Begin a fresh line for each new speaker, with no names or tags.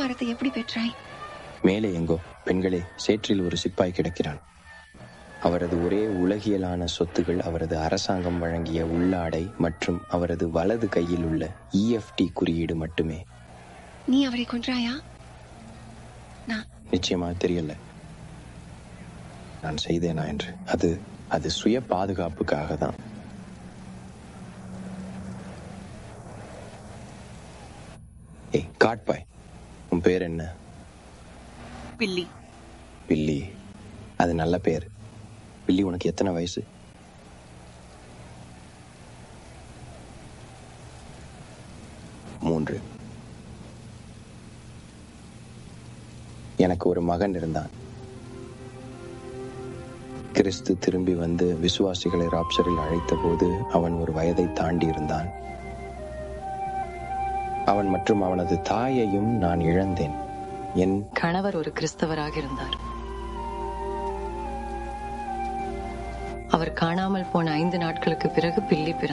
அதிகாரத்தை எப்படி பெற்றாய்
மேலே எங்கோ பெண்களே சேற்றில் ஒரு சிப்பாய் கிடக்கிறான் அவரது ஒரே உலகியலான சொத்துகள் அவரது அரசாங்கம் வழங்கிய உள்ளாடை மற்றும் அவரது வலது கையில் உள்ள இஎஃப்டி குறியீடு மட்டுமே
நீ அவரை கொன்றாயா நான்
நிச்சயமா தெரியல நான் செய்தேனா என்று அது அது சுய பாதுகாப்புக்காக தான் ஏய் காட்பாய் உன் பேர் என்ன
பில்லி
பில்லி அது நல்ல பேர் பில்லி உனக்கு எத்தனை வயசு மூன்று எனக்கு ஒரு மகன் இருந்தான் கிறிஸ்து திரும்பி வந்து விசுவாசிகளை ராப்சரில் அழைத்தபோது அவன் ஒரு வயதை தாண்டி இருந்தான் அவன் மற்றும் அவனது தாயையும் நான் இழந்தேன் என்
கணவர் ஒரு கிறிஸ்தவராக இருந்தார் அவர் காணாமல் போன ஐந்து நாட்களுக்கு பிறகு பில்லி பிறந்தார்